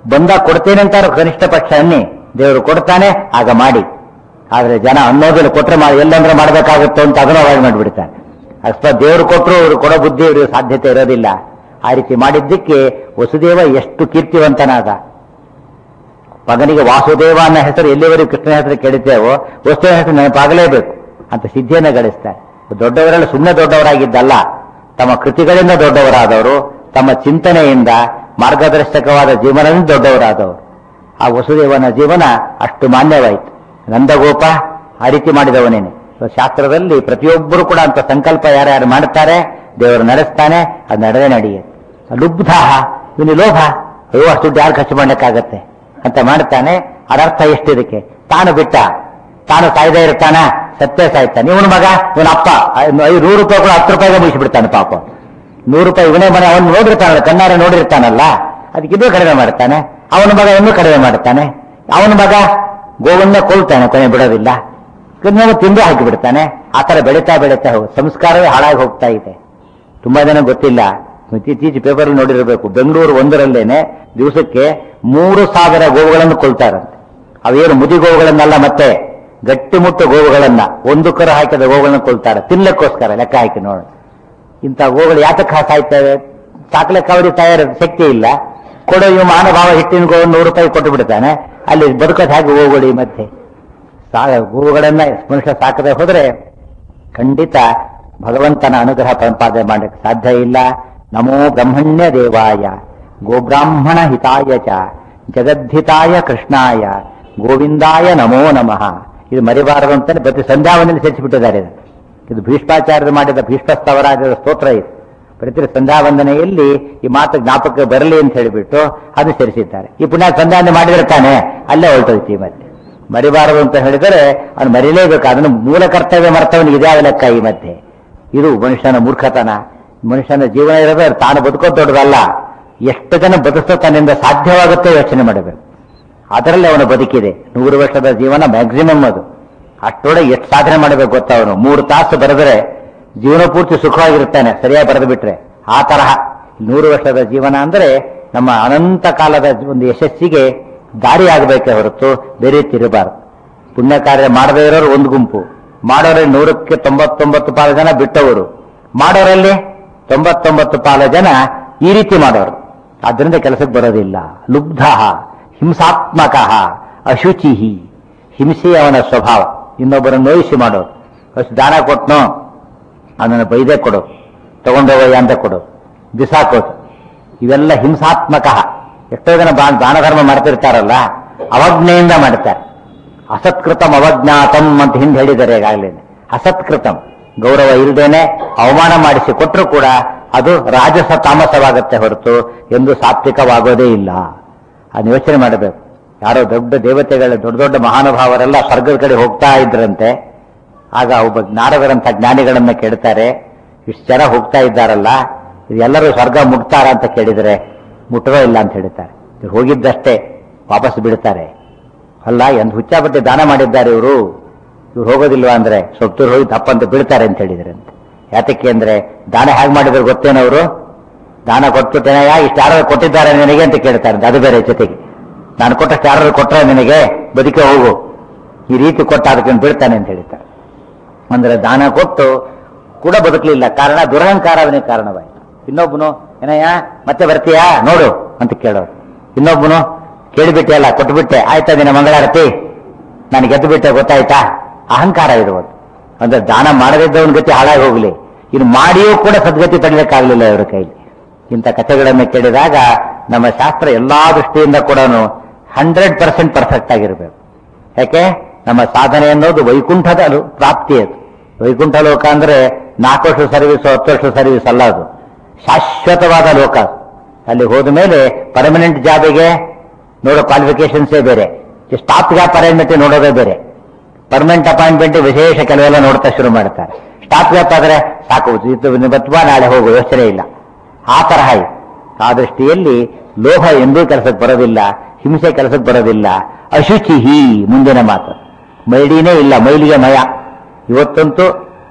ಬಂದಾಗ ಕೊಡ್ತೇನೆ ಅಂತಾರ ಕನಿಷ್ಠ ಪಕ್ಷ ಅನ್ನಿ ದೇವರು ಕೊಡ್ತಾನೆ ಆಗ ಮಾಡಿ ಆದ್ರೆ ಜನ ಅನ್ನೋದಿಲ್ಲ ಕೊಟ್ರೆ ಮಾಡಿ ಎಲ್ಲಂದ್ರೆ ಮಾಡಬೇಕಾಗುತ್ತೋ ಅಂತ ಅದನ್ನ ಅವಾಯ್ಡ್ ಮಾಡಿಬಿಡ್ತಾನೆ ಅಕಸ್ಮಾತ್ ದೇವರು ಕೊಟ್ಟರು ಇವರು ಕೊಡೋ ಬುದ್ಧಿ ಇವ್ರಿಗೆ ಸಾಧ್ಯತೆ ಇರೋದಿಲ್ಲ ಆ ರೀತಿ ಮಾಡಿದ್ದಕ್ಕೆ ವಸುದೇವ ಎಷ್ಟು ಕೀರ್ತಿವಂತನಾದ ಮಗನಿಗೆ ವಾಸುದೇವ ಅನ್ನೋ ಹೆಸರು ಎಲ್ಲಿವರೆಗೂ ಕೃಷ್ಣನ ಹೆಸರು ಕೇಳಿದ್ದೇವೋ ವಸ್ತುವಿನ ಹೆಸರು ನೆನಪಾಗಲೇಬೇಕು ಅಂತ ಸಿದ್ಧಿಯನ್ನು ಗಳಿಸ್ತಾರೆ ದೊಡ್ಡವರೆಲ್ಲ ಸುಮ್ಮನೆ ದೊಡ್ಡವರಾಗಿದ್ದಲ್ಲ ತಮ್ಮ ಕೃತಿಗಳಿಂದ ದೊಡ್ಡವರಾದವರು ತಮ್ಮ ಚಿಂತನೆಯಿಂದ ಮಾರ್ಗದರ್ಶಕವಾದ ಜೀವನದಿಂದ ದೊಡ್ಡವರಾದವರು ಆ ವಸುದೇವನ ಜೀವನ ಅಷ್ಟು ಮಾನ್ಯವಾಯಿತು ನಂದಗೋಪ ಆ ರೀತಿ ಮಾಡಿದವನೇನೆ ಶಾಸ್ತ್ರದಲ್ಲಿ ಪ್ರತಿಯೊಬ್ಬರು ಕೂಡ ಅಂತ ಸಂಕಲ್ಪ ಯಾರ್ಯಾರು ಮಾಡ್ತಾರೆ ದೇವರು ನಡೆಸ್ತಾನೆ ಅದು ನಡೆದೇ ನಡೆಯುತ್ತೆ ಲುಬ್ಧ ಇವನು ಲೋಭ ಅಯ್ಯೋ ಅಷ್ಟು ದುಡ್ಡು ಯಾರು ಖರ್ಚು ಮಾಡಕ್ಕಾಗತ್ತೆ ಅಂತ ಮಾಡ್ತಾನೆ ಅದರ್ಥ ಎಷ್ಟಿದಕ್ಕೆ ತಾನು ಬಿಟ್ಟ ತಾನು ಸಾಯ್ದೇ ಇರ್ತಾನ ಸತ್ಯ ಸಾಯ್ತಾನೆ ಇವನ ಮಗ ಇವನ ಅಪ್ಪ ಐ- ನೂರು ರೂಪಾಯಿ ಕೂಡ ಹತ್ತು ರೂಪಾಯಿಗೆ ಮುಗಿಸ್ಬಿಡ್ತಾನೆ ಪಾಪ ನೂರು ರೂಪಾಯಿ ಇವನೇ ಮನೆ ಅವನು ನೋಡಿರ್ತಾನಲ್ಲ ಕಣ್ಣಾರೆ ನೋಡಿರ್ತಾನಲ್ಲ ಅದಕ್ಕೆ ಇನ್ನೂ ಕಡಿಮೆ ಮಾಡ್ತಾನೆ ಅವನ ಮಗ ಇನ್ನೂ ಕಡಿಮೆ ಮಾಡ್ತಾನೆ ಅವನ ಮಗ ಗೋವನ್ನ ಕೊಲ್ತಾನೆ ಕೊನೆ ಬಿಡೋದಿಲ್ಲ ಇನ್ನೊಬ್ಬ ತಿಂದು ಹಾಕಿ ಬಿಡ್ತಾನೆ ಆ ತರ ಬೆಳೀತಾ ಬೆಳೀತಾ ಹೋಗಿ ಸಂಸ್ಕಾರವೇ ಹಾಳಾಗಿ ಹೋಗ್ತಾ ಇದೆ ತುಂಬಾ ಜನ ಗೊತ್ತಿಲ್ಲ ಇತ್ತೀಚೆ ಪೇಪರ್ ನೋಡಿರಬೇಕು ಬೆಂಗಳೂರು ಒಂದರಲ್ಲೇನೆ ದಿವಸಕ್ಕೆ ಮೂರು ಸಾವಿರ ಗೋವುಗಳನ್ನು ಕೊಲ್ತಾರಂತೆ ಅವೇನು ಮುದಿ ಗೋವುಗಳನ್ನೆಲ್ಲ ಮತ್ತೆ ಗಟ್ಟಿಮುಟ್ಟು ಗೋವುಗಳನ್ನ ಒಂದು ಕರು ಹಾಕಿದ ಗೋವುಗಳನ್ನ ಕೊಲ್ತಾರೆ ತಿನ್ಲಿಕ್ಕೋಸ್ಕರ ಲೆಕ್ಕ ಹಾಕಿ ನೋಡಿ ಇಂಥ ಗೋಗಳು ಯಾತಕ್ಕೆ ಸಾಯ್ತವೆ ಸಾಕ್ಲಿಕ್ಕೆ ಅವರಿಗೆ ತಯಾರ ಶಕ್ತಿ ಇಲ್ಲ ಕೊಡೋ ಇವು ಮಾನಭಾವ ಹಿಟ್ಟಿನ ಗೋವು ನೂರು ರೂಪಾಯಿ ಕೊಟ್ಟು ಬಿಡ್ತಾನೆ ಅಲ್ಲಿ ಬದುಕೋದು ಹಾಗೆ ಗೋವುಗಳು ಈ ಮಧ್ಯೆ ಸಾ ಗೋವುಗಳನ್ನ ಮನುಷ್ಯ ಸಾಕದೆ ಹೋದ್ರೆ ಖಂಡಿತ ಭಗವಂತನ ಅನುಗ್ರಹ ಸಂಪಾದನೆ ಮಾಡಕ್ಕೆ ಸಾಧ್ಯ ಇಲ್ಲ ನಮೋ ಬ್ರಹ್ಮಣ್ಯ ದೇವಾಯ ಗೋಬ್ರಾಹ್ಮಣ ಹಿತಾಯ ಚ ಜಗದ್ಧಿತಾಯ ಕೃಷ್ಣಾಯ ಗೋವಿಂದಾಯ ನಮೋ ನಮಃ ಇದು ಮರಿಬಾರದು ಅಂತಾನೆ ಪ್ರತಿ ಸಂಧ್ಯಾವನಲ್ಲಿ ಸೇರಿಸಿಬಿಟ್ಟಿದ್ದಾರೆ ಇದು. ಇದು ಭೀಷ್ಮಾಚಾರ್ಯರು ಮಾಡಿದ ಭೀಷ್ಮಸ್ತವರಾಜರ ಸ್ತೋತ್ರ ಇದು ಪ್ರತಿ ಸಂಧ್ಯಾವಂದನೆಯಲ್ಲಿ ಈ ಮಾತು ಜ್ಞಾಪಕ ಬರಲಿ ಅಂತ ಹೇಳಿಬಿಟ್ಟು ಅದು ಸೇರಿಸಿದ್ದಾರೆ ಈ ಪುಣ್ಯ ಸಂಧ್ಯಾವಂದನೆ ಮಾಡಿದಿರ್ತಾನೆ ಅಲ್ಲೇ ಹೊರಟೋಯ್ತು ಈ ಮಧ್ಯೆ ಮರಿಬಾರದು ಅಂತ ಹೇಳಿದರೆ ಅವನು ಮರಿಲೇಬೇಕು ಅದನ್ನು ಮೂಲ ಕರ್ತವ್ಯ ಮರ್ತವನಿಗೆ ಇದ್ಯಾವ ಲೆಕ್ಕ ಈ ಮಧ್ಯೆ ಇದು ಮನುಷ್ಯನ ಮೂರ್ಖತನ ಮನುಷ್ಯನ ಜೀವನ ಇರೋದು ತಾನು ಬದುಕೋದು ದೊಡ್ಡದಲ್ಲ ಎಷ್ಟು ಜನ ಬದುಕೋ ತನ್ನಿಂದ ಸಾಧ್ಯವಾಗುತ್ತೆ ಯೋಚನೆ ಮಾಡಬೇಕು ಅದರಲ್ಲಿ ಅವನ ಬದುಕಿದೆ ನೂರು ವರ್ಷದ ಜೀವನ ಮ್ಯಾಕ್ಸಿಮಮ್ ಅದು ಅಷ್ಟೊಳಗೆ ಎಷ್ಟು ಸಾಧನೆ ಮಾಡಬೇಕು ಗೊತ್ತಾ ಅವನು ಮೂರು ತಾಸು ಬರೆದರೆ ಜೀವನ ಪೂರ್ತಿ ಸುಖವಾಗಿರ್ತಾನೆ ಸರಿಯಾಗಿ ಬರೆದು ಬಿಟ್ರೆ ಆ ತರಹ ನೂರು ವರ್ಷದ ಜೀವನ ಅಂದ್ರೆ ನಮ್ಮ ಅನಂತ ಕಾಲದ ಒಂದು ಯಶಸ್ಸಿಗೆ ದಾರಿ ಆಗಬೇಕೇ ಹೊರತು ಬೇರೆ ತಿರಬಾರದು ಪುಣ್ಯ ಕಾರ್ಯ ಮಾಡದೇ ಇರೋರು ಒಂದು ಗುಂಪು ಮಾಡೋರಲ್ಲಿ ನೂರಕ್ಕೆ ತೊಂಬತ್ತೊಂಬತ್ತು ಪಾಲು ಜನ ಬಿಟ್ಟವರು ಮಾಡೋರಲ್ಲಿ ತೊಂಬತ್ತೊಂಬತ್ತು ಪಾಲು ಜನ ಈ ರೀತಿ ಮಾಡೋರು ಆದ್ರಿಂದ ಕೆಲಸಕ್ಕೆ ಬರೋದಿಲ್ಲ ಲುಬ್ಧ ಹಿಂಸಾತ್ಮಕ ಅಶುಚಿ ಹಿಂಸೆ ಅವನ ಸ್ವಭಾವ ಇನ್ನೊಬ್ಬರನ್ನು ನೋಯಿಸಿ ಮಾಡೋದು ಅಷ್ಟು ದಾನ ಕೊಟ್ನೋ ಅದನ್ನು ಬೈದೇ ಕೊಡು ತಗೊಂಡೋಗಯ್ಯ ಅಂತ ಕೊಡು ಬಿಸಾಕೋದು ಇವೆಲ್ಲ ಹಿಂಸಾತ್ಮಕ ಎಷ್ಟೋ ಜನ ಬಾ- ದಾನ ಧರ್ಮ ಮಾಡ್ತಿರ್ತಾರಲ್ಲ ಅವಜ್ಞೆಯಿಂದ ಮಾಡ್ತಾರೆ ಅಸತ್ಕೃತಂ ಅವಜ್ಞಾತಂ ಅಂತ ಹಿಂದೆ ಹೇಳಿದ್ದಾರೆ ಈಗಾಗಲೇ ಅಸತ್ಕೃತಂ ಗೌರವ ಇಲ್ಲದೇನೆ ಅವಮಾನ ಮಾಡಿಸಿ ಕೊಟ್ಟರು ಕೂಡ ಅದು ರಾಜಸ ತಾಮಸವಾಗತ್ತೆ ಹೊರತು ಎಂದು ಸಾತ್ವಿಕವಾಗೋದೇ ಇಲ್ಲ ಅದನ್ನ ಯೋಚನೆ ಮಾಡಬೇಕು ಯಾರೋ ದೊಡ್ಡ ದೇವತೆಗಳ ದೊಡ್ಡ ದೊಡ್ಡ ಮಹಾನುಭಾವರೆಲ್ಲ ಸ್ವರ್ಗದ ಕಡೆ ಹೋಗ್ತಾ ಇದ್ರಂತೆ ಆಗ ಒಬ್ಬ ನಾರದರಂತ ಜ್ಞಾನಿಗಳನ್ನ ಕೇಳ್ತಾರೆ ಇಷ್ಟು ಜನ ಹೋಗ್ತಾ ಇದ್ದಾರಲ್ಲ ಎಲ್ಲರೂ ಸ್ವರ್ಗ ಮುಟ್ತಾರ ಅಂತ ಕೇಳಿದರೆ ಮುಟ್ಟರೋ ಇಲ್ಲ ಅಂತ ಹೇಳ್ತಾರೆ ಇವ್ರು ಹೋಗಿದ್ದಷ್ಟೇ ವಾಪಸ್ ಬಿಡ್ತಾರೆ ಅಲ್ಲ ಎಂದು ಹುಚ್ಚಾಪಟ್ಟಿ ದಾನ ಮಾಡಿದ್ದಾರೆ ಇವರು ಇವ್ರು ಹೋಗೋದಿಲ್ವಾ ಅಂದ್ರೆ ಸೊತ್ತೂರು ಹೋಗಿ ತಪ್ಪಂತ ಬಿಡ್ತಾರೆ ಅಂತ ಹೇಳಿದ್ರಂತೆ ಯಾತಕ್ಕೆ ಅಂದ್ರೆ ದಾನ ಹೇಗೆ ಮಾಡಿದ್ರು ಗೊತ್ತೇನವರು ದಾನ ಕೊಟ್ಬಿಟ್ಟೇನಯ್ಯ ಇಷ್ಟು ಯಾರು ಕೊಟ್ಟಿದ್ದಾರೆ ನಿನಗೆ ಅಂತ ಕೇಳ್ತಾರೆ ಅದು ಬೇರೆ ಜೊತೆಗೆ ನಾನು ಕೊಟ್ಟಷ್ಟು ಯಾರು ಕೊಟ್ಟರೆ ನಿನಗೆ ಬದುಕೆ ಹೋಗು ಈ ರೀತಿ ಕೊಟ್ಟ ಅದಕ್ಕೆ ಬಿಡ್ತಾನೆ ಅಂತ ಹೇಳ್ತಾರೆ ಅಂದ್ರೆ ದಾನ ಕೊಟ್ಟು ಕೂಡ ಬದುಕಲಿಲ್ಲ ಕಾರಣ ದುರಹಂಕಾರ ಅವನಿಗೆ ಕಾರಣವಾಯಿತು ಇನ್ನೊಬ್ಬನು ಏನಯ್ಯ ಮತ್ತೆ ಬರ್ತೀಯಾ ನೋಡು ಅಂತ ಕೇಳೋರು ಇನ್ನೊಬ್ಬನು ಕೇಳಿಬಿಟ್ಟೆ ಕೊಟ್ಬಿಟ್ಟೆ ಆಯ್ತಾ ನಿನ್ನ ಮಂಗಳಾರತಿ ನಾನು ಗೆದ್ದು ಬಿಟ್ಟೆ ಗೊತ್ತಾಯ್ತಾ ಅಹಂಕಾರ ಇರುವುದು ಅಂದ್ರೆ ದಾನ ಮಾಡದಿದ್ದವನ ಗತಿ ಹಾಳಾಗಿ ಹೋಗ್ಲಿ ಇನ್ನು ಮಾಡಿಯೂ ಕೂಡ ಸದ್ಗತಿ ಪಡಲಿಕ್ಕಾಗಲಿಲ್ಲ ಇವರ ಕೈಲಿ ಇಂಥ ಕಥೆಗಳನ್ನು ಕೇಳಿದಾಗ ನಮ್ಮ ಶಾಸ್ತ್ರ ಎಲ್ಲಾ ದೃಷ್ಟಿಯಿಂದ ಕೂಡ ಹಂಡ್ರೆಡ್ ಪರ್ಸೆಂಟ್ ಪರ್ಫೆಕ್ಟ್ ಆಗಿರಬೇಕು ಯಾಕೆ ನಮ್ಮ ಸಾಧನೆ ಅನ್ನೋದು ವೈಕುಂಠದ ಲು- ಪ್ರಾಪ್ತಿ ಅದು ವೈಕುಂಠ ಲೋಕ ಅಂದ್ರೆ ನಾಲ್ಕು ವರ್ಷ ಸರ್ವಿಸ್ ಹತ್ತು ವರ್ಷ ಸರ್ವಿಸ್ ಅಲ್ಲ ಅದು ಶಾಶ್ವತವಾದ ಲೋಕ ಅದು. ಅಲ್ಲಿ ಹೋದ ಮೇಲೆ ಪರ್ಮನೆಂಟ್ ಜಾಬಿಗೆ ನೋಡೋ ಕ್ವಾಲಿಫಿಕೇಶನ್ಸೇ ಬೇರೆ ಸ್ಟಾಪ್ ಗ್ಯಾಪ್ ಅರೇಂಜ್ಮೆಂಟ್ ನೋಡೋದೇ ಬೇರೆ ಪರ್ಮನೆಂಟ್ ಅಪಾಯಿಂಟ್ಮೆಂಟ್ ವಿಶೇಷ ಕೆಲವೆಲ್ಲ ನೋಡ್ತಾ ಶುರು ಮಾಡ್ತಾರೆ ಸ್ಟಾಪ್ ಗ್ಯಾಪ್ ಆದ್ರೆ ಸಾಕು ಇದು ಬತ್ವಾ ನಾಳೆ ಹೋಗು ಯೋಚನೆ ಇಲ್ಲ ಆ ತರಹ ಇದೆ ಆ ದೃಷ್ಟಿಯಲ್ಲಿ ಲೋಹ ಎಂದೂ ಕೆಲಸಕ್ಕೆ ಬರೋದಿಲ್ಲ ಹಿಂಸೆ ಕೆಲಸಕ್ಕೆ ಬರೋದಿಲ್ಲ ಅಶುಚಿ ಹೀ ಮುಂದಿನ ಮಾತು ಮೈಲಿನೇ ಇಲ್ಲ ಮೈಲಿಗೆ ಮಯ ಇವತ್ತಂತೂ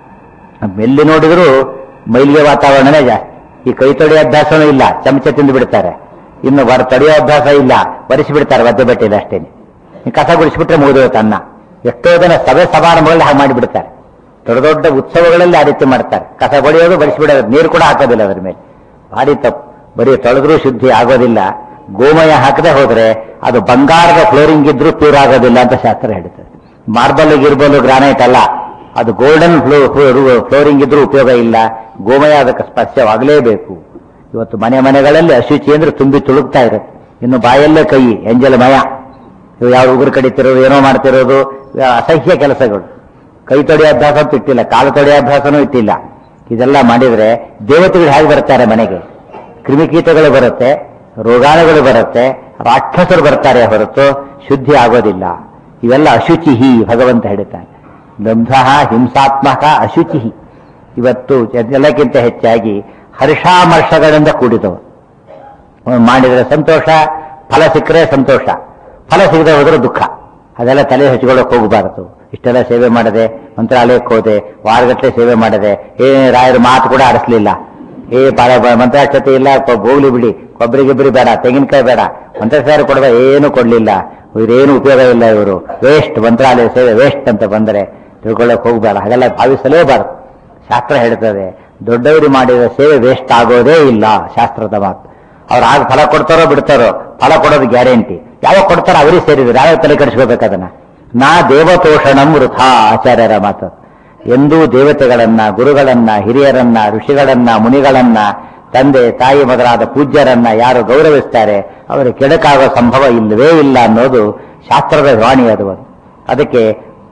ಎಲ್ಲಿ ನೋಡಿದ್ರು ಮೈಲಿಗೆ ವಾತಾವರಣನೇ ಜಾಸ್ತಿ ಈ ಕೈ ತೊಳೆಯ ಅಭ್ಯಾಸನೂ ಇಲ್ಲ ಚಮಚ ತಿಂದು ಬಿಡ್ತಾರೆ ಇನ್ನು ಬರ ತಡೆಯೋ ಅಭ್ಯಾಸ ಇಲ್ಲ ಒರೆಸಿಬಿಡ್ತಾರೆ ಒದ್ದೆ ಬಟ್ಟೆಯಲ್ಲಿ ಅಷ್ಟೇನೆ ಈ ಕಸ ಗುಡಿಸ್ಬಿಟ್ರೆ ಮುಗಿದೋಯ್ತು ಅನ್ನ ಎಷ್ಟೋ ಜನ ಸಭೆ ಸಮಾರಂಭಗಳಲ್ಲಿ ಹಾಗೆ ಮಾಡಿಬಿಡ್ತಾರೆ ದೊಡ್ಡ ದೊಡ್ಡ ಉತ್ಸವಗಳಲ್ಲಿ ಆ ರೀತಿ ಮಾಡ್ತಾರೆ ಕಸ ಬಳಿಯೋದು ಬಡಿಸಿಬಿಡೋದು ನೀರು ಕೂಡ ಹಾಕೋದಿಲ್ಲ ಅದ್ರ ಮೇಲೆ ಭಾರಿ ತಪ್ಪು ಬರೀ ತೊಳೆದ್ರೂ ಶುದ್ಧಿ ಆಗೋದಿಲ್ಲ ಗೋಮಯ ಹಾಕದೆ ಹೋದ್ರೆ ಅದು ಬಂಗಾರದ ಫ್ಲೋರಿಂಗ್ ಇದ್ರೂ ಪ್ಯೂರ್ ಆಗೋದಿಲ್ಲ ಅಂತ ಶಾಸ್ತ್ರ ಹೇಳುತ್ತದೆ ಮಾರ್ಬಲ್ ಗಿರ್ಬಲ್ ಗ್ರಾನೈಟ್ ಅಲ್ಲ ಅದು ಗೋಲ್ಡನ್ ಫ್ಲೋರಿಂಗ್ ಇದ್ರೂ ಉಪಯೋಗ ಇಲ್ಲ ಗೋಮಯ ಅದಕ್ಕೆ ಸ್ಪರ್ಶವಾಗಲೇಬೇಕು ಇವತ್ತು ಮನೆ ಮನೆಗಳಲ್ಲಿ ಅಶುಚಿ ಅಂದ್ರೆ ತುಂಬಿ ತುಳುಕ್ತಾ ಇರುತ್ತೆ ಇನ್ನು ಬಾಯಲ್ಲೇ ಕೈ ಎಂಜಲಮಯ ಇವು ಯಾವ ಉಗುರು ಕಡಿತಿರೋದು ಏನೋ ಮಾಡ್ತಿರೋದು ಇವು ಅಸಹ್ಯ ಕೆಲಸಗಳು ಕೈ ತೊಳೆಯೋ ಅಭ್ಯಾಸ ಅಂತೂ ಇಟ್ಟಿಲ್ಲ ಕಾಲು ತೊಳೆಯೋ ಅಭ್ಯಾಸನೂ ಇಟ್ಟಿಲ್ಲ ಇದೆಲ್ಲ ಮಾಡಿದ್ರೆ ದೇವತೆಗಳು ಹೇಗೆ ಬರ್ತಾರೆ ಮನೆಗೆ ಕ್ರಿಮಿಕೀಟಗಳು ಬರುತ್ತೆ ರೋಗಾಣುಗಳು ಬರುತ್ತೆ ರಾಕ್ಷಸರು ಬರ್ತಾರೆ ಹೊರತು ಶುದ್ಧಿ ಆಗೋದಿಲ್ಲ ಇವೆಲ್ಲ ಅಶುಚಿಹಿ ಭಗವಂತ ಹೇಳ್ತಾನೆ ಲಬ್ಧ ಹಿಂಸಾತ್ಮಕ ಅಶುಚಿಹಿ ಇವತ್ತು ಎಲ್ಲಕ್ಕಿಂತ ಹೆಚ್ಚಾಗಿ ಹರ್ಷಾಮರ್ಷಗಳಿಂದ ಕೂಡಿದವು ಅವ್ನು ಮಾಡಿದರೆ ಸಂತೋಷ ಫಲ ಸಿಕ್ಕರೆ ಸಂತೋಷ ಫಲ ಸಿಗದೆ ಹೋದ್ರೆ ದುಃಖ ಅದೆಲ್ಲ ತಲೆ ಹಚ್ಕೊಳ್ಳೋಕೆ ಹೋಗಬಾರದು ಇಷ್ಟೆಲ್ಲ ಸೇವೆ ಮಾಡದೆ ಮಂತ್ರಾಲಯಕ್ಕೆ ಹೋದೆ ವಾರಗಟ್ಟಲೆ ಸೇವೆ ಮಾಡದೆ ಏ ರಾಯರ ಮಾತು ಕೂಡ ಆಡಿಸ್ಲಿಲ್ಲ ಏ ಪಾಳ ಮಂತ್ರಾಕ್ಷತೆ ಇಲ್ಲ ಕ- ಹೋಗ್ಲಿ ಬಿಡಿ ಕೊಬ್ಬರಿ ಗಿಬ್ಬರಿ ಬೇಡ ತೆಂಗಿನಕಾಯಿ ಬೇಡ ಮಂತ್ರಾಚಾರ ಕೊಡದ ಏನು ಕೊಡ್ಲಿಲ್ಲ ಇವ್ರೇನು ಉಪಯೋಗ ಇಲ್ಲ ಇವರು ವೇಸ್ಟ್ ಮಂತ್ರಾಲಯ ಸೇವೆ ವೇಸ್ಟ್ ಅಂತ ಬಂದರೆ ತಿಳ್ಕೊಳ್ಳೋಕೆ ಹೋಗಬೇಡ ಹಾಗೆಲ್ಲ ಭಾವಿಸಲೇಬಾರದು ಶಾಸ್ತ್ರ ಹೇಳ್ತದೆ ದೊಡ್ಡವರು ಮಾಡಿದ ಸೇವೆ ವೇಸ್ಟ್ ಆಗೋದೇ ಇಲ್ಲ ಶಾಸ್ತ್ರದ ಮಾತು ಅವ್ರು ಆಗ ಫಲ ಕೊಡ್ತಾರೋ ಬಿಡ್ತಾರೋ ಫಲ ಕೊಡೋದು ಗ್ಯಾರಂಟಿ ಯಾವಾಗ ಕೊಡ್ತಾರೋ ಅವರಿಗೆ ಸೇರಿದ್ರು ಯಾವಾಗ ತಲೆ ಕೆಡಿಸ್ಕೋಬೇಕು ಅದನ್ನ ನಾ ದೇವತೋಷಣಂ ವೃಥ ಆಚಾರ್ಯರ ಮಾತು ಎಂದೂ ದೇವತೆಗಳನ್ನ ಗುರುಗಳನ್ನ ಹಿರಿಯರನ್ನ ಋಷಿಗಳನ್ನ ಮುನಿಗಳನ್ನ ತಂದೆ ತಾಯಿ ಮೊದಲಾದ ಪೂಜ್ಯರನ್ನ ಯಾರು ಗೌರವಿಸ್ತಾರೆ ಅವರಿಗೆ ಕೆಡಕಾಗುವ ಸಂಭವ ಇಲ್ಲವೇ ಇಲ್ಲ ಅನ್ನೋದು ಶಾಸ್ತ್ರದ ವಾಣಿ ಅದು ಒಂದು. ಅದಕ್ಕೆ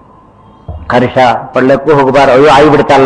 ಹರ್ಷ ಪಳ್ಳಕ್ಕೂ ಹೋಗಬಾರ ಅಯ್ಯೋ ಆಗಿಬಿಡ್ತಲ್ಲ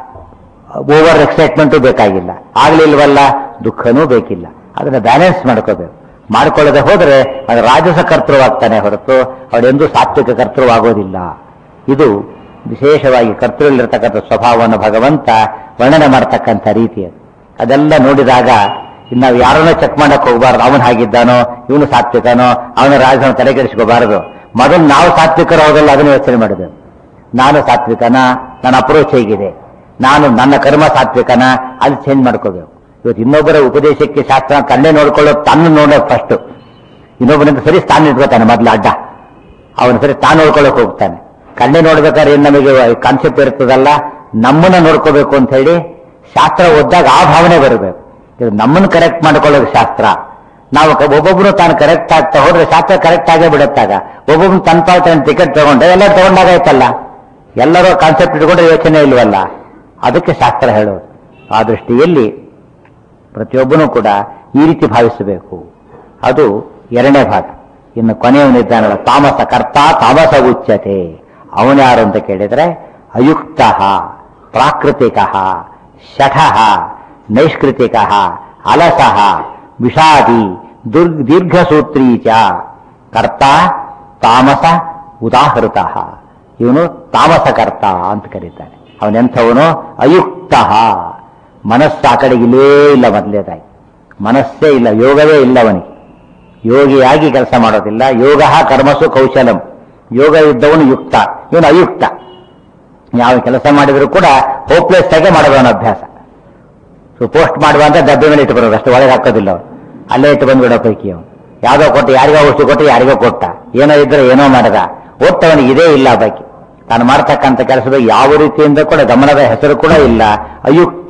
ಓವರ್ ಎಕ್ಸೈಟ್ಮೆಂಟು ಬೇಕಾಗಿಲ್ಲ ಆಗ್ಲಿಲ್ವಲ್ಲ ದುಃಖನೂ ಬೇಕಿಲ್ಲ ಅದನ್ನ ಬ್ಯಾಲೆನ್ಸ್ ಮಾಡ್ಕೋಬೇಕು ಮಾಡ್ಕೊಳ್ಳದೆ ಹೋದ್ರೆ ಅದು ರಾಜಸ ಕರ್ತೃವಾಗ್ತಾನೆ ಹೊರತು ಅವರೆಂದೂ ಸಾತ್ವಿಕ ಕರ್ತೃವಾಗೋದಿಲ್ಲ ಇದು ವಿಶೇಷವಾಗಿ ಕರ್ತೃಲ್ಲಿರ್ತಕ್ಕಂಥ ಸ್ವಭಾವವನ್ನು ಭಗವಂತ ವರ್ಣನೆ ಮಾಡ್ತಕ್ಕಂಥ ರೀತಿ ಅದು ಅದೆಲ್ಲ ನೋಡಿದಾಗ ಇನ್ನು ನಾವು ಯಾರನ್ನೋ ಚೆಕ್ ಮಾಡಕ್ ಹೋಗಬಾರ್ದು ಅವನು ಹಾಗಿದ್ದಾನೋ ಇವನು ಸಾತ್ವಿಕನೋ ಅವನ ರಾಜನ ತಲೆ ಕೆಡಿಸ್ಕೋಬಾರದು ಮೊದಲು ನಾವು ಸಾತ್ವಿಕರು ಹೋದಲ್ಲ ಅದನ್ನು ಯೋಚನೆ ಮಾಡಿದೆವು ನಾನು ಸಾತ್ವಿಕನ ನನ್ನ ಅಪ್ರೋಚ್ ಹೇಗಿದೆ ನಾನು ನನ್ನ ಕರ್ಮ ಸಾತ್ವಿಕನ ಅಲ್ಲಿ ಚೇಂಜ್ ಮಾಡ್ಕೋಬೇಕು ಇವತ್ತು ಇನ್ನೊಬ್ಬರ ಉಪದೇಶಕ್ಕೆ ಶಾಸ್ತ್ರ ಕಣ್ಣೆ ನೋಡ್ಕೊಳ್ಳೋದು ತನ್ನ ನೋಡೋದು ಫಸ್ಟ್ ಇನ್ನೊಬ್ಬನಿಂದ ಸರಿ ಸ್ಥಾನ ಇಟ್ಕೋತಾನೆ ಮೊದಲು ಅಡ್ಡ ಅವನು ಸರಿ ತಾನು ನೋಡ್ಕೊಳ್ಳೋಕೆ ಹೋಗ್ತಾನೆ ಕಣ್ಣೆ ನೋಡ್ಬೇಕಾದ್ರೆ ಏನ್ ನಮಗೆ ಕಾನ್ಸೆಪ್ಟ್ ಇರ್ತದಲ್ಲ ನಮ್ಮನ್ನ ನೋಡ್ಕೋಬೇಕು ಅಂತ ಹೇಳಿ ಶಾಸ್ತ್ರ ಓದಿದಾಗ ಆ ಭಾವನೆ ಬರಬೇಕು ಇದು ನಮ್ಮನ್ನು ಕರೆಕ್ಟ್ ಮಾಡ್ಕೊಳ್ಳೋದು ಶಾಸ್ತ್ರ ನಾವು ಕ- ಒಬ್ಬೊಬ್ರು ತಾನು ಕರೆಕ್ಟ್ ಆಗ್ತಾ ಹೋದ್ರೆ ಶಾಸ್ತ್ರ ಕರೆಕ್ಟ್ ಆಗೇ ಬಿಡುತ್ತಾಗ ಒಬ್ಬೊಬ್ರು ತನ್ನ ಪಾಲ್ತಾನೆ ಟಿಕೆಟ್ ತಗೊಂಡೆ ಎಲ್ಲ ತಗೊಂಡಾಗಾಯ್ತಲ್ಲ ಎಲ್ಲರೂ ಕಾನ್ಸೆಪ್ಟ್ ಇಟ್ಕೊಂಡ್ರೆ ಯೋಚನೆ ಇಲ್ವಲ್ಲ ಅದಕ್ಕೆ ಶಾಸ್ತ್ರ ಹೇಳೋದು ಆ ದೃಷ್ಟಿಯಲ್ಲಿ ಪ್ರತಿಯೊಬ್ಬನೂ ಕೂಡ ಈ ರೀತಿ ಭಾವಿಸಬೇಕು ಅದು ಎರಡನೇ ಭಾಗ ಇನ್ನು ಕೊನೆಯವನಿದ್ದಾನಲ್ಲ ತಾಮಸ ಕರ್ತ ತಾಮಸ ಉಚ್ಯತೆ ಅವನು ಯಾರು ಅಂತ ಕೇಳಿದ್ರೆ ಅಯುಕ್ತ ಪ್ರಾಕೃತಿಕ ಶಠ ನೈಷ್ಕೃತಿಕ ಅಲಸಃ ವಿಷಾದಿ ದುರ್ಗ್ ದೀರ್ಘಸೂತ್ರೀ ಚ ಕರ್ತ ತಾಮಸ ಉದಾಹೃತ ಇವನು ತಾಮಸಕರ್ತ ಅಂತ ಕರೀತಾನೆ ಅವನೆಂಥವನು ಅಯುಕ್ತ ಮನಸ್ಸು ಆ ಕಡೆಗೆ ಇಲ್ಲೇ ಇಲ್ಲ ಮೊದಲೇದಾಗಿ ಮನಸ್ಸೇ ಇಲ್ಲ ಯೋಗವೇ ಇಲ್ಲ ಅವನಿಗೆ ಯೋಗಿಯಾಗಿ ಕೆಲಸ ಮಾಡೋದಿಲ್ಲ ಯೋಗ ಕರ್ಮಸು ಕೌಶಲಂ ಯೋಗ ಇದ್ದವನು ಯುಕ್ತ ಇವನು ಅಯುಕ್ತ ಯಾವ ಕೆಲಸ ಮಾಡಿದ್ರು ಕೂಡ ಹೋಪ್ಲೆಸ್ ಆಗಿ ಮಾಡೋದು ಅವನ ಅಭ್ಯಾಸ ಸೊ ಪೋಸ್ಟ್ ಮಾಡುವ ಅಂತ ಡಬ್ಬೆ ಮೇಲೆ ಇಟ್ಟು ಬರೋದು ಅಷ್ಟು ಒಳಗೆ ಹಾಕೋದಿಲ್ಲ ಅವನು ಅಲ್ಲೇ ಇಟ್ಟು ಬಂದ್ಬಿಡೋ ಪೈಕಿ ಅವನು ಯಾವ್ದೋ ಕೊಟ್ಟು ಯಾರಿಗೋ ಔಷಧಿ ಕೊಟ್ಟು ಯಾರಿಗೋ ಕೊಟ್ಟ ಏನೋ ಇದ್ರೆ ಏನೋ ಮಾಡದ ಒಟ್ಟವನಿಗೆ ಇದೇ ಇಲ್ಲ ಆ ಬಗ್ಗೆ ತಾನು ಮಾಡ್ತಕ್ಕಂಥ ಕೆಲಸದ ಯಾವ ರೀತಿಯಿಂದ ಕೂಡ ಗಮನದ ಹೆಸರು ಕೂಡ ಇಲ್ಲ ಅಯುಕ್ತ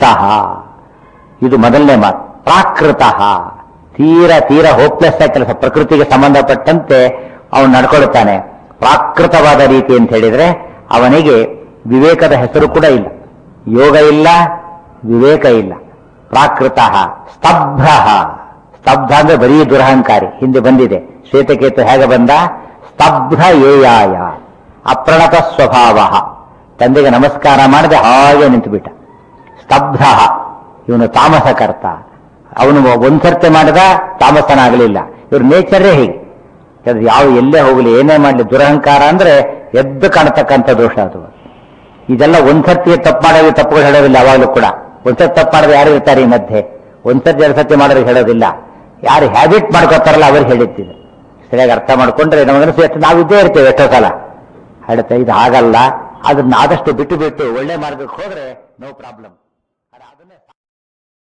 ಇದು ಮೊದಲನೇ ಮಾತು ಪ್ರಾಕೃತ ತೀರ ತೀರ ಹೋಪ್ಲೆಸ್ ಆಗಿ ಕೆಲಸ ಪ್ರಕೃತಿಗೆ ಸಂಬಂಧಪಟ್ಟಂತೆ ಅವನು ನಡ್ಕೊಳ್ತಾನೆ ಪ್ರಾಕೃತವಾದ ರೀತಿ ಅಂತ ಹೇಳಿದ್ರೆ ಅವನಿಗೆ ವಿವೇಕದ ಹೆಸರು ಕೂಡ ಇಲ್ಲ ಯೋಗ ಇಲ್ಲ ವಿವೇಕ ಇಲ್ಲ ಪ್ರಾಕೃತ ಸ್ತಬ್ಧ ಸ್ತಬ್ಧ ಅಂದ್ರೆ ಬರೀ ದುರಹಂಕಾರಿ ಹಿಂದೆ ಬಂದಿದೆ ಶ್ವೇತಕೇತು ಹೇಗೆ ಬಂದ ಸ್ತಬ್ಧ ಏಯಾಯ ಅಪ್ರಣತ ಸ್ವಭಾವ ತಂದೆಗೆ ನಮಸ್ಕಾರ ಮಾಡದೆ ಹಾಗೆ ನಿಂತುಬಿಟ್ಟ ಸ್ತಬ್ಧ ಇವನು ತಾಮಸಕರ್ತ ಅವನು ಒಂದ್ಸರ್ತಿ ಮಾಡಿದ ತಾಮಸನಾಗಲಿಲ್ಲ ಇವ್ರ ನೇಚರೇ ಹೀಗೆ ಯಾಕಂದ್ರೆ ಯಾವ ಎಲ್ಲೇ ಹೋಗಲಿ ಏನೇ ಮಾಡಲಿ ದುರಹಂಕಾರ ಅಂದ್ರೆ ಎದ್ದು ಕಾಣತಕ್ಕಂಥ ದೋಷ ಅದು ಇದೆಲ್ಲ ಒಂದ್ಸರ್ತಿ ತಪ್ಪು ಮಾಡೋದು ತಪ್ಪುಗಳು ಹೇಳೋದಿಲ್ಲ ಯಾವಾಗಲೂ ಕೂಡ ಒಂದ್ಸತಿ ತಪ್ಪು ಮಾಡಿದ್ರೆ ಯಾರು ಇರ್ತಾರೆ ಈ ಮಧ್ಯೆ ಒಂದ್ಸತಿ ಎರಡು ಸತಿ ಮಾಡೋರಿಗೆ ಹೇಳೋದಿಲ್ಲ ಯಾರು ಹ್ಯಾಬಿಟ್ ಮಾಡ್ಕೋತಾರಲ್ಲ ಅವ್ರಿಗೆ ಹೇಳಿರ್ತಿದೆ ಸರಿಯಾಗಿ ಅರ್ಥ ಮಾಡ್ಕೊಂಡ್ರೆ ನಮಗನ್ಸು ಎಷ್ಟು ನಾವು ಇದ್ದೇ ಇರ್ತೇವೆ ಎಷ್ಟೋ ಕಾಲ ಹೇಳುತ್ತೆ ಇದು ಆಗಲ್ಲ ಅದನ್ನ ಆದಷ್ಟು ಬಿಟ್ಟು ಬಿಟ್ಟು ಒಳ್ಳೆ ಮಾರ್ಗಕ್ಕೆ ಹೋದ್ರೆ ನೋ ಪ್ರಾಬ್ಲಮ್